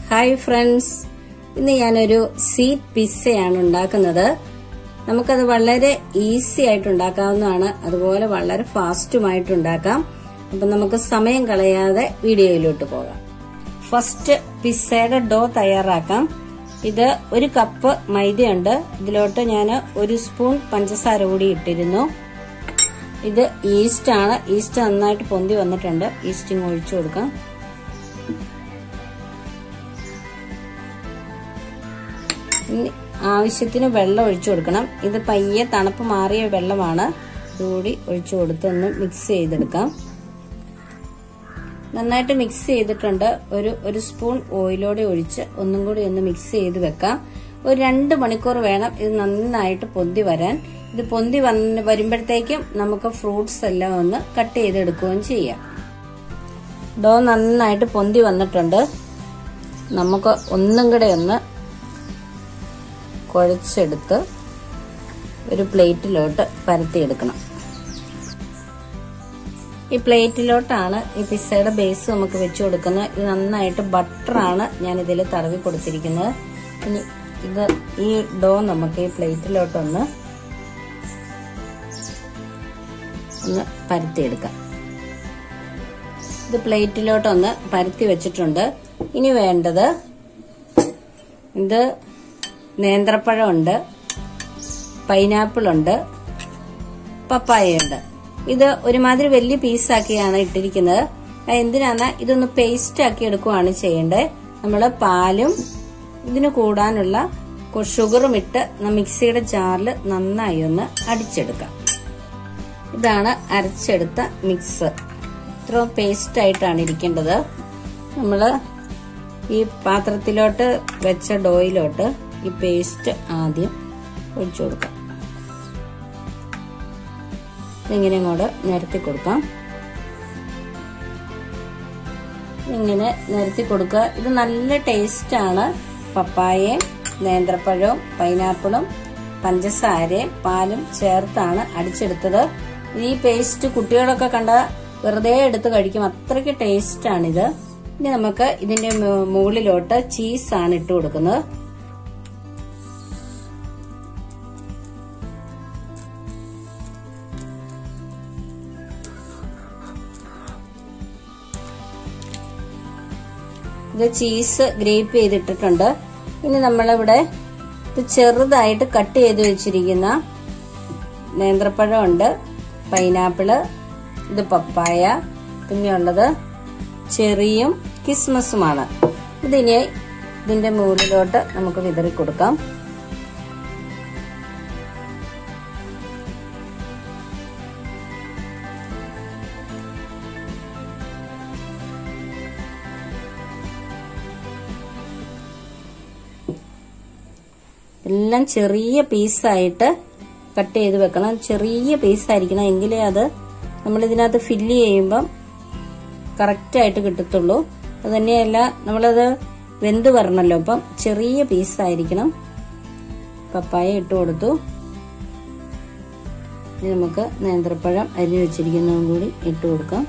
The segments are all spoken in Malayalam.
ഹായ് ഫ്രണ്ട്സ് ഇന്ന് ഞാനൊരു സീറ്റ് പിസ്സയാണ് ഉണ്ടാക്കുന്നത് നമുക്കത് വളരെ ഈസി ആയിട്ട് ഉണ്ടാക്കാവുന്നതാണ് അതുപോലെ വളരെ ഫാസ്റ്റുമായിട്ട് ഉണ്ടാക്കാം അപ്പൊ നമുക്ക് സമയം കളയാതെ വീഡിയോയിലോട്ട് പോകാം ഫസ്റ്റ് പിസ്സയുടെ ഡോ തയ്യാറാക്കാം ഇത് ഒരു കപ്പ് മൈദയുണ്ട് ഇതിലോട്ട് ഞാൻ ഒരു സ്പൂൺ പഞ്ചസാര കൂടി ഇട്ടിരുന്നു ഇത് ഈസ്റ്റ് ആണ് ഈസ്റ്റ് നന്നായിട്ട് പൊന്തി വന്നിട്ടുണ്ട് ഈസ്റ്റിങ് ഒഴിച്ചു കൊടുക്കാം ഇനി ആവശ്യത്തിന് വെള്ളം ഒഴിച്ചു കൊടുക്കണം ഇത് പയ്യെ തണുപ്പ് മാറിയ വെള്ളമാണ് ഇതുകൂടി ഒഴിച്ചു കൊടുത്ത് ഒന്ന് മിക്സ് ചെയ്തെടുക്കാം നന്നായിട്ട് മിക്സ് ചെയ്തിട്ടുണ്ട് ഒരു ഒരു സ്പൂൺ ഓയിലോടെ ഒഴിച്ച് ഒന്നും കൂടി ഒന്ന് മിക്സ് ചെയ്ത് വെക്കാം ഒരു രണ്ട് മണിക്കൂർ വേണം ഇത് നന്നായിട്ട് പൊന്തി വരാൻ ഇത് പൊന്തി വന്ന് വരുമ്പോഴത്തേക്കും നമുക്ക് ഫ്രൂട്ട്സ് എല്ലാം ഒന്ന് കട്ട് ചെയ്തെടുക്കുകയും ചെയ്യാം ഡോ നന്നായിട്ട് പൊന്തി വന്നിട്ടുണ്ട് നമുക്ക് ഒന്നും കൂടെ ഒന്ന് കുഴച്ചെടുത്ത് ഒരു പ്ലേറ്റിലോട്ട് പരത്തിയെടുക്കണം ഈ പ്ലേറ്റിലോട്ടാണ് ഈ പിസ്സയുടെ ബേസ് നമുക്ക് വെച്ചു കൊടുക്കുന്നത് ഇത് നന്നായിട്ട് ബട്ടറാണ് ഞാൻ ഇതിൽ തടവി കൊടുത്തിരിക്കുന്നത് ഇനി ഇത് ഈ ഡോ നമുക്ക് ഈ പ്ലേറ്റിലോട്ടൊന്ന് ഒന്ന് പരത്തിയെടുക്കാം ഇത് പ്ലേറ്റിലോട്ടൊന്ന് പരത്തി വെച്ചിട്ടുണ്ട് ഇനി വേണ്ടത് ഇത് നേന്ത്രപ്പഴമുണ്ട് പൈനാപ്പിൾ ഉണ്ട് പപ്പായയുണ്ട് ഇത് ഒരുമാതിരി വലിയ പീസാക്കിയാണ് ഇട്ടിരിക്കുന്നത് എന്തിനാന്ന് ഇതൊന്ന് പേസ്റ്റ് ആക്കി എടുക്കുവാണ് ചെയ്യേണ്ടത് നമ്മൾ പാലും ഇതിന് കൂടാനുള്ള ഷുഗറും ഇട്ട് മിക്സിയുടെ ജാറിൽ നന്നായി ഒന്ന് അടിച്ചെടുക്കാം ഇതാണ് അരച്ചെടുത്ത മിക്സ് ഇത്രയും പേസ്റ്റ് ആയിട്ടാണ് ഇരിക്കേണ്ടത് നമ്മൾ ഈ പാത്രത്തിലോട്ട് വെച്ച ഡോയിലോട്ട് ഈ പേസ്റ്റ് ആദ്യം ഒഴിച്ചു കൊടുക്കാം ഇങ്ങനെ അങ്ങോട്ട് നിരത്തി കൊടുക്കാം ഇങ്ങനെ നിരത്തി കൊടുക്കുക ഇത് നല്ല ടേസ്റ്റാണ് പപ്പായയും നേന്ത്രപ്പഴവും പൈനാപ്പിളും പഞ്ചസാരയും പാലും ചേർത്താണ് അടിച്ചെടുത്തത് ഈ പേസ്റ്റ് കുട്ടികളൊക്കെ കണ്ട വെറുതെ എടുത്ത് കഴിക്കും അത്രയ്ക്ക് ടേസ്റ്റാണിത് ഇനി നമുക്ക് ഇതിന്റെ മുകളിലോട്ട് ചീസാണ് ഇട്ട് കൊടുക്കുന്നത് ഇത് ചീസ് ഗ്രേപ്പ് ചെയ്തിട്ടിട്ടുണ്ട് ഇനി നമ്മളിവിടെ ഇത് ചെറുതായിട്ട് കട്ട് ചെയ്ത് വെച്ചിരിക്കുന്ന നേന്ത്രപ്പഴം ഉണ്ട് പൈനാപ്പിള് ഇത് പപ്പായ പിന്നെയുള്ളത് ചെറിയും കിസ്മസുമാണ് ഇതിനെ ഇതിന്റെ മുകളിലോട്ട് നമുക്ക് വിതറി കൊടുക്കാം എല്ലാം ചെറിയ പീസായിട്ട് കട്ട് ചെയ്ത് വെക്കണം ചെറിയ പീസായിരിക്കണം എങ്കിലേ അത് നമ്മൾ ഇതിനകത്ത് ഫില്ല് ചെയ്യുമ്പം കറക്റ്റായിട്ട് കിട്ടത്തുള്ളൂ അത് തന്നെയല്ല നമ്മളത് വെന്ത് വരണമല്ലോ അപ്പം ചെറിയ പീസായിരിക്കണം പപ്പായ ഇട്ട് കൊടുത്തു ഇനി നമുക്ക് നേന്ത്രപ്പഴം അരിഞ്ഞു വെച്ചിരിക്കുന്നതും കൂടി ഇട്ട് കൊടുക്കാം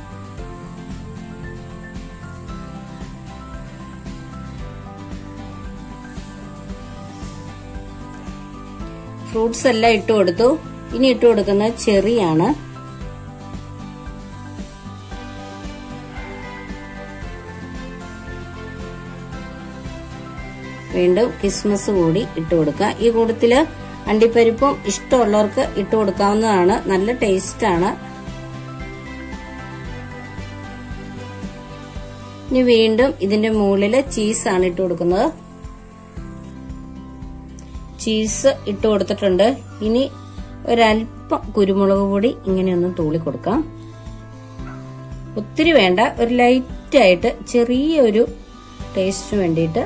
ഫ്രൂട്ട്സ് എല്ലാം ഇട്ട് കൊടുത്തു ഇനി ഇട്ട് കൊടുക്കുന്നത് ചെറിയാണ് വീണ്ടും കിസ്മസ് കൂടി ഇട്ട് കൊടുക്കുക ഈ കൂട്ടത്തില് അണ്ടിപ്പരിപ്പും ഇഷ്ടമുള്ളവർക്ക് ഇട്ട് കൊടുക്കാവുന്നതാണ് നല്ല ടേസ്റ്റ് ആണ് ഇനി വീണ്ടും ഇതിന്റെ മുകളില് ചീസാണ് ഇട്ട് കൊടുക്കുന്നത് ചീസ് ഇട്ട് കൊടുത്തിട്ടുണ്ട് ഇനി ഒരല്പം കുരുമുളക് പൊടി ഇങ്ങനെയൊന്ന് തൂളി കൊടുക്കാം ഒത്തിരി വേണ്ട ഒരു ലൈറ്റായിട്ട് ചെറിയൊരു ടേസ്റ്റിന് വേണ്ടിയിട്ട്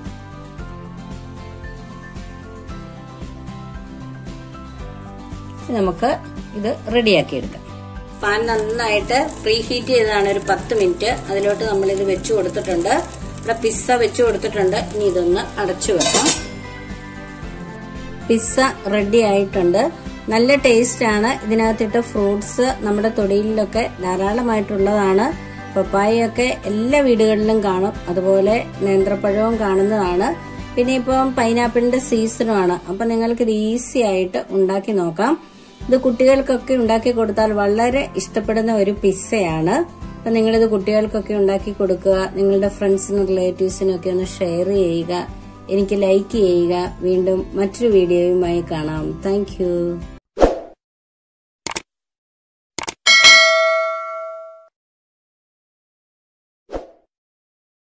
നമുക്ക് ഇത് റെഡിയാക്കി എടുക്കാം പാൻ നന്നായിട്ട് പ്രീ ഹീറ്റ് ചെയ്തതാണ് ഒരു പത്ത് മിനിറ്റ് അതിലോട്ട് നമ്മൾ ഇത് വെച്ചു കൊടുത്തിട്ടുണ്ട് ഇവിടെ പിസ്സ വെച്ചു കൊടുത്തിട്ടുണ്ട് ഇനി ഇതൊന്ന് അടച്ചു വെക്കാം പിസ്സ റെഡി ആയിട്ടുണ്ട് നല്ല ടേസ്റ്റ് ആണ് ഇതിനകത്തിട്ട് ഫ്രൂട്ട്സ് നമ്മുടെ തൊടിയിലൊക്കെ ധാരാളമായിട്ടുള്ളതാണ് പപ്പായയൊക്കെ എല്ലാ വീടുകളിലും കാണും അതുപോലെ നേന്ത്രപ്പഴവും കാണുന്നതാണ് പിന്നെ ഇപ്പം പൈനാപ്പിളിന്റെ സീസണുമാണ് അപ്പൊ നിങ്ങൾക്ക് ഇത് ഈസി ആയിട്ട് ഉണ്ടാക്കി നോക്കാം ഇത് കുട്ടികൾക്കൊക്കെ ഉണ്ടാക്കി കൊടുത്താൽ വളരെ ഇഷ്ടപ്പെടുന്ന ഒരു പിസ്സയാണ് അപ്പൊ നിങ്ങളിത് കുട്ടികൾക്കൊക്കെ ഉണ്ടാക്കി കൊടുക്കുക നിങ്ങളുടെ ഫ്രണ്ട്സിനും റിലേറ്റീവ്സിനും ഒക്കെ ഒന്ന് ഷെയർ ചെയ്യുക എനിക്ക് ലൈക്ക് ചെയ്യുക വീണ്ടും മറ്റൊരു വീഡിയോയുമായി കാണാം താങ്ക്